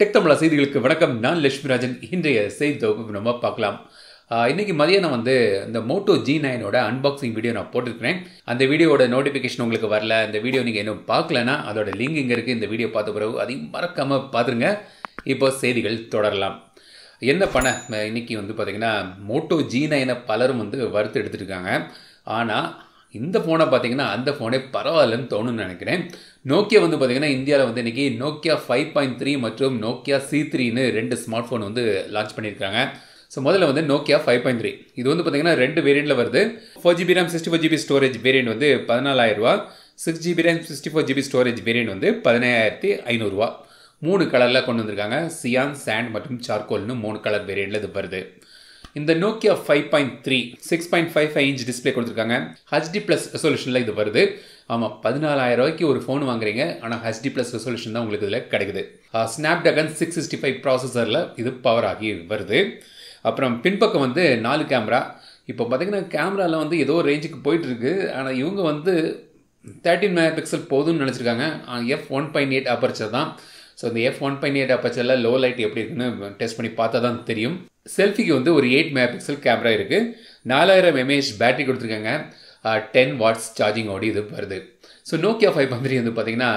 tech தமிழா செய்திகளுக்கு வணக்கம் நான் லட்சுமிராஜன் இன்றைய செய்தி தொகுப்பு நம்ம பார்க்கலாம் ஆஹ் இன்னைக்கு மதியானம் வந்து இந்த மோட்டோ ஜி நைனோட அன்பாக்சிங் வீடியோ நான் போட்டிருக்கிறேன் அந்த வீடியோட நோட்டிஃபிகேஷன் உங்களுக்கு வரல இந்த வீடியோ நீங்கள் இன்னும் பார்க்கலனா அதோட லிங்க் இங்கே இருக்குது இந்த வீடியோ பார்த்த பிறகு அதையும் மறக்காமல் பார்த்துருங்க இப்போ செய்திகள் தொடரலாம் என்ன பண்ண அஹ் இன்னைக்கு வந்து பார்த்தீங்கன்னா மோட்டோ ஜி நைனை பலரும் வந்து வறுத்து எடுத்துட்டு இருக்காங்க ஆனால் இந்த ஃபோனை பார்த்தீங்கன்னா அந்த ஃபோனே பரவாயில்லன்னு தோணுன்னு நினைக்கிறேன் நோக்கியா வந்து பார்த்தீங்கன்னா இந்தியாவில் வந்து இன்னைக்கு நோக்கியா ஃபைவ் பாயிண்ட் த்ரீ மற்றும் நோக்கியா சி த்ரீன்னு ரெண்டு ஸ்மார்ட் ஃபோன் வந்து லான்ச் பண்ணியிருக்காங்க ஸோ முதல்ல வந்து நோக்கியா ஃபைவ் பாயிண்ட் த்ரீ இது வந்து பார்த்தீங்கன்னா ரெண்டு வேரியண்ட்டில் வருது four GB RAM sixty four GB storage variant வந்து பதினாலாயிரம் ரூபா six GB RAM sixty four GB storage variant வந்து பதினாயிரத்தி ஐநூறுரூவா மூணு கலரில் கொண்டு வந்திருக்காங்க சியான் சாண்ட் மற்றும் சார்கோல்னு மூணு கலர் வேரியண்ட்டில் இது வருது இந்த Nokia five point three six point five five inch display கொடுத்துருக்காங்க ஹச்டி ப்ளஸ் ரெசல்யூஷனில் இது வருது ஆமாம் பதினாலாயிரம் ரூபாய்க்கு ஒரு ஃபோன் வாங்குறீங்க ஆனால் ஹச்டி ப்ளஸ் ரெசல்யூஷன் தான் உங்களுக்கு இதில் கிடைக்குது Snapdragon six sixty five ப்ராசஸரில் இது பவர் ஆகி வருது அப்புறம் பின்பக்கம் வந்து நாலு கேமரா இப்போ பார்த்தீங்கன்னா கேமராவில் வந்து ஏதோ ரேஞ்சுக்கு போயிட்டுருக்கு ஆனால் இவங்க வந்து தேர்ட்டின் மெகா பிக்சல் போதும்னு நினச்சிருக்காங்க F one point eight aperture தான் ஸோ இந்த எஃப் ஒன் பாயிண்ட் எயிட் அப்பர்ச்சரில் லோ லைட் எப்படி இருக்குன்னு டெஸ்ட் பண்ணி பார்த்தா தான் தெரியும் செல்ஃபிக்கு வந்து ஒரு எயிட் மெகா பிக்சல் கேமரா இருக்குது நாலாயிரம் எம்ஏஹெச் பேட்டரி கொடுத்துருக்காங்க டென் வாட்ஸ் சார்ஜிங்கோடு இது வருது ஸோ நோக்கியா ஃபைவ் பந்திரி வந்து பார்த்தீங்கன்னா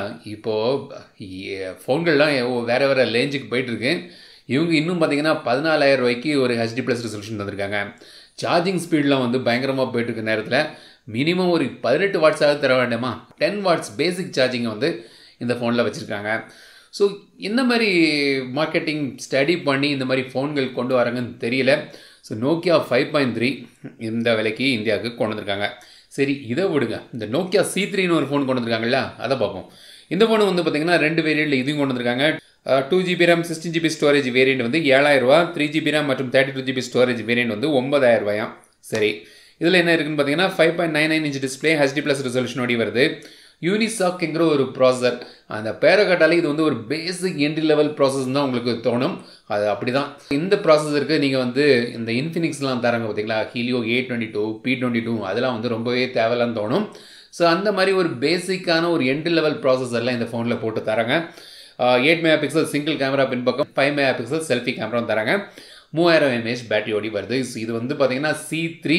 இப்போது ஃபோன்கள்லாம் வேறு வேறு ரேஞ்சுக்கு போயிட்டுருக்கு இவங்க இன்னும் பார்த்தீங்கன்னா பதினாலாயிரம் ரூபாய்க்கு ஒரு ஹெச்டி ப்ளஸ் ரெசல்யூஷன் தந்திருக்காங்க சார்ஜிங் ஸ்பீட்லாம் வந்து பயங்கரமாக போயிட்டு இருக்க நேரத்தில் மினிமம் ஒரு பதினெட்டு வாட்ஸாக தர வேண்டாமா டென் வாட்ஸ் பேசிக் சார்ஜிங்கை வந்து இந்த ஃபோனில் வச்சுருக்காங்க ஸோ இந்த மாதிரி மார்க்கெட்டிங் ஸ்டடி பண்ணி இந்த மாதிரி ஃபோன்கள் கொண்டு வராங்கன்னு தெரியல so Nokia five point three இந்த விலைக்கு இந்தியாவுக்கு கொண்டு வந்திருக்காங்க சரி இதை விடுங்க இந்த நோக்கியா சி த்ரீன்னு ஒரு ஃபோன் கொண்டு வந்திருக்காங்கல்ல அதை பார்ப்போம் இந்த ஃபோன் வந்து பார்த்தீங்கன்னா ரெண்டு வேரியண்ட்டில் இதையும் கொண்டு வந்திருக்காங்க two GB RAM sixteen GB storage variant வந்து ஏழாயிரம் ரூபா த்ரீ ஜிபி ரேம் மற்றும் thirty two GB storage variant வந்து ஒன்பதாயிரம் ரூபாயாம் சரி இதில் என்ன இருக்குன்னு பார்த்தீங்கன்னா five point nine nine inch display HD plus ரெசல்யூஷனோடி வருது யூனிசாக்ங்கிற ஒரு ப்ராசஸர் அந்த பேரை கேட்டாலே இது வந்து ஒரு பேசிக் என்ட்ரி லெவல் ப்ராசஸ் தான் உங்களுக்கு தோணும் அது அப்படி தான் இந்த ப்ராசஸருக்கு நீங்கள் வந்து இந்த இன்ஃபினிக்ஸ்லாம் தராங்க பார்த்தீங்களா Helio A twenty two P twenty two அதெல்லாம் வந்து ரொம்பவே தேவையில்லான்னு தோணும் ஸோ அந்த மாதிரி ஒரு பேசிக்கான ஒரு என்ட்ரி லெவல் ப்ராசஸர்லாம் இந்த ஃபோனில் போட்டு தராங்க eight mega pixel single camera பின்பக்கம் ஃபைவ் மெகா பிக்சல் செல்ஃபி கேமராவும் தராங்க மூவாயிரம் எம்ஏஹெச் பேட்டரி ஓடி வருது இது வந்து பார்த்தீங்கன்னா சி த்ரீ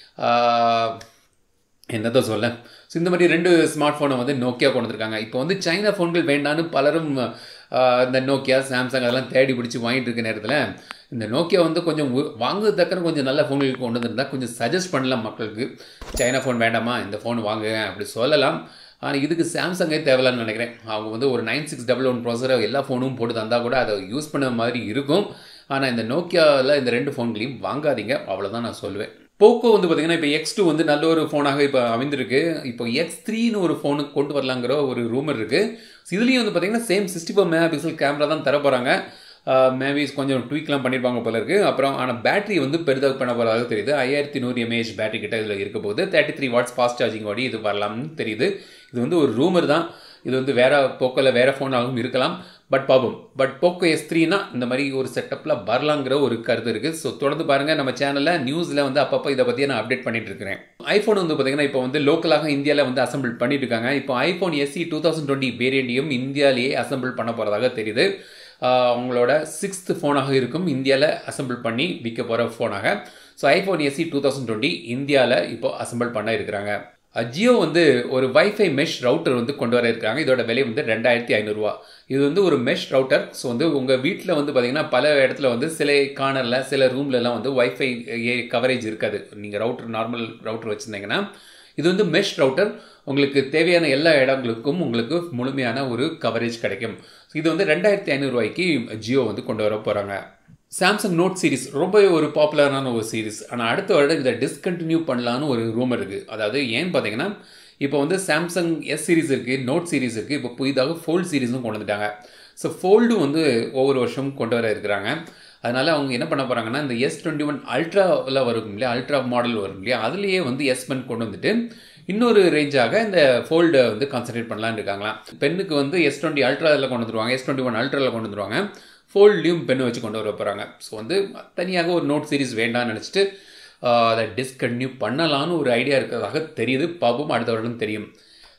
என்னதான் சொல்ல ஸோ இந்த மாதிரி ரெண்டு ஸ்மார்ட் ஃபோனை வந்து நோக்கியா கொண்டு வந்திருக்காங்க இப்போ வந்து சைனா ஃபோன்கள் வேண்டான்னு பலரும் இந்த நோக்கியா சாம்சங் அதெல்லாம் தேடி பிடிச்சி வாங்கிட்டு இருக்க நேரத்தில் இந்த நோக்கியா வந்து கொஞ்சம் வாங்குறதுக்கன கொஞ்சம் நல்ல ஃபோன்கள் கொண்டு வந்திருந்தால் கொஞ்சம் சஜஸ்ட் பண்ணலாம் மக்களுக்கு சைனா ஃபோன் வேண்டாமா இந்த ஃபோன் வாங்குங்க அப்படி சொல்லலாம் ஆனால் இதுக்கு சாம்சங்கே தேவையில்லான்னு நினைக்கிறேன் அவங்க வந்து ஒரு நைன் சிக்ஸ் டபுள் ஒன் ப்ராசரை எல்லா ஃபோனும் போட்டு தந்தால் கூட அதை யூஸ் பண்ண மாதிரி இருக்கும் ஆனால் இந்த நோக்கியாவில் இந்த ரெண்டு ஃபோன்களையும் வாங்காதீங்க அவ்வளோதான் நான் சொல்லுவேன் போக்கோ வந்து பார்த்தீங்கன்னா இப்போ எக்ஸ் டூ வந்து நல்ல ஒரு ஃபோனாக இப்போ அமைந்திருக்கு இப்போ எக்ஸ் த்ரீன்னு ஒரு ஃபோனுக்கு கொண்டு வரலாங்கிற ஒரு ரூமர் இருக்குது இதுலேயும் வந்து பார்த்தீங்கன்னா same sixty four mega pixel camera தான் தர போகிறாங்க மேபி கொஞ்சம் ட்வீக்லாம் பண்ணியிருப்பாங்க போல இருக்குது அப்புறம் ஆனால் பேட்டரி வந்து பெரிதாக பண்ண போகிறதாக தெரியுது ஐயாயிரத்தி நூறு எம்ஏஹெச் பேட்டரி கிட்ட இதில் இருக்க போது thirty three watts fast charging ஓடி இது வரலாம்னு தெரியுது இது வந்து ஒரு ரூமர் தான் இது வந்து வேற போக்கோவில் வேற ஃபோனாகவும் இருக்கலாம் பட் பாபம் பட் போக்கோ எஸ் த்ரீனா இந்த மாதிரி ஒரு செட்டப்பில் வரலாங்கிற ஒரு கருத்து இருக்குது ஸோ தொடர்ந்து பாருங்கள் நம்ம சேனலில் நியூஸில் வந்து அப்பப்போ இதை பற்றி நான் அப்டேட் பண்ணிட்டு இருக்கிறேன் ஐஃபோன் வந்து பார்த்தீங்கன்னா இப்போ வந்து லோக்கலாக இந்தியாவில் வந்து அசம்பிள் பண்ணிட்டு இருக்காங்க இப்போ iPhone SE two thousand twenty வேரியண்ட்டையும் இந்தியாவிலேயே அசம்பிள் பண்ண போகிறதாக தெரியுது அவங்களோட சிக்ஸ்த் ஃபோனாக இருக்கும் இந்தியாவில் அசம்பிள் பண்ணி விற்க போகிற ஃபோனாக so iPhone SE two thousand twenty இந்தியாவில் இப்போ அசம்பிள் பண்ண இருக்கிறாங்க ஜியோ வந்து ஒரு வைஃபை மெஷ் ரவுட்டர் வந்து கொண்டு வர இருக்காங்க இதோட விலை வந்து ரெண்டாயிரத்தி ஐநூறுரூவா இது வந்து ஒரு மெஷ் ரவுட்டர் ஸோ வந்து உங்கள் வீட்டில் வந்து பார்த்தீங்கன்னா பல இடத்துல வந்து சில கார்னரில் சில ரூம்லலாம் வந்து வைஃபை கவரேஜ் இருக்காது நீங்கள் ரவுட்டர் நார்மல் ரவுட்டர் வச்சுருந்தீங்கன்னா இது வந்து மெஷ் ரவுட்டர் உங்களுக்கு தேவையான எல்லா இடங்களுக்கும் உங்களுக்கு முழுமையான ஒரு கவரேஜ் கிடைக்கும் இது வந்து ரெண்டாயிரத்தி ஐநூறுரூவாய்க்கு ஜியோ வந்து கொண்டு வர போகிறாங்க சாம்சங் நோட் சீரிஸ் ரொம்பவே ஒரு பாப்புலரான ஒரு சீரிஸ் ஆனால் அடுத்த வருடம் இதை டிஸ்கண்டினியூ பண்ணலான்னு ஒரு ரூமர் இருக்குது அதாவது ஏன்னு பார்த்தீங்கன்னா இப்போ வந்து சாம்சங் எஸ் சீரிஸ் இருக்குது நோட் சீரிஸ் இருக்குது இப்போ புதிதாக ஃபோல்டு சீரிஸும் கொண்டு வந்துட்டாங்க ஸோ ஃபோல்டும் வந்து ஒவ்வொரு வருஷமும் கொண்டு வர இருக்கிறாங்க அதனால் அவங்க என்ன பண்ண போகிறாங்கன்னா இந்த எஸ் டுவெண்ட்டி ஒன் அல்ட்ராவில் வரும் இல்லையா அல்ட்ரா மாடல் வரும் இல்லையா அதுலேயே வந்து எஸ் பென் கொண்டு வந்துட்டு இன்னொரு ரேஞ்சாக இந்த ஃபோல்டை வந்து கான்சன்ட்ரேட் பண்ணலான்னு இருக்காங்களாம் பெண்ணுக்கு வந்து எஸ் டுவெண்ட்டி அல்ட்ராவில் கொண்டு வந்துருவாங்க எஸ் டுவெண்ட்டி ஒன் அல்ட்ராவில் கொண்டு வந்துருவாங்க ஃபோல்ட்லேயும் பென் வச்சு கொண்டு வர போகிறாங்க ஸோ வந்து தனியாக ஒரு நோட் சீரிஸ் வேண்டாம்னு நினச்சிட்டு அதை டிஸ்கன்டினியூ பண்ணலான்னு ஒரு ஐடியா இருக்கிறதாக தெரியுது பாப்போம் அடுத்த வருடம் தெரியும்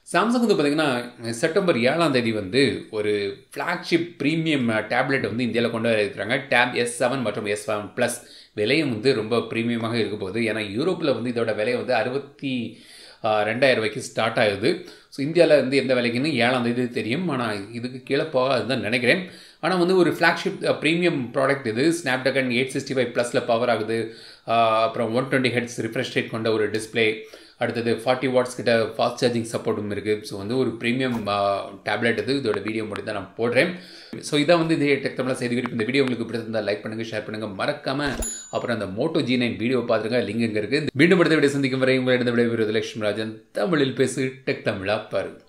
சாம்சங் வந்து பார்த்திங்கன்னா செப்டம்பர் ஏழாம் தேதி வந்து ஒரு ஃப்ளாக்ஷிப் ப்ரீமியம் டேப்லெட் வந்து இந்தியாவில் கொண்டு வர இருக்கிறாங்க டேப் எஸ் செவன் மற்றும் எஸ் செவன் ப்ளஸ் விலையும் வந்து ரொம்ப ப்ரீமியமாக இருக்க போகுது ஏன்னா யூரோப்பில் வந்து இதோட விலை வந்து அறுபத்தி ரெண்டாயிரம் ரூபாய்க்கு ஸ்டார்ட் ஆகுது ஸோ இந்தியாவில் வந்து எந்த விலைக்குன்னு ஏழாம் தேதி தெரியும் ஆனால் இதுக்கு கீழே போகாது தான் நினைக்கிறேன் ஆனால் வந்து ஒரு ஃப்ளாக்ஷிப் ப்ரீமியம் ப்ராடக்ட் இது ஸ்னாப்ட்ராகன் எயிட் சிக்ஸ்டி ஃபைவ் ப்ளஸில் பவர் ஆகுது அப்புறம் one twenty hertz refresh rate கொண்ட ஒரு டிஸ்பிளே அடுத்தது ஃபார்ட்டி வாட்ஸ் கிட்ட ஃபாஸ்ட் சார்ஜிங் சப்போர்ட்டும் இருக்குது ஸோ வந்து ஒரு ப்ரீமியம் டேப்லெட் இது இதோட வீடியோ மட்டும் தான் நான் போடுறேன் ஸோ இதான் வந்து இதே டெக் தமிழ் செய்தி குறிப்பு இந்த வீடியோ உங்களுக்கு பிடிச்சிருந்தால் லைக் பண்ணுங்கள் ஷேர் பண்ணுங்கள் மறக்காமல் அப்புறம் அந்த மோட்டோ ஜி நைன் வீடியோ பார்த்துருங்க லிங்க் இங்கே இருக்குது மீண்டும் அடுத்த வீடியோ சந்திக்கும் வரை உங்களிடம் விடைபெறுவது லட்சுமி ராஜன் தமிழில் பேசு டெக் தமிழா பாரு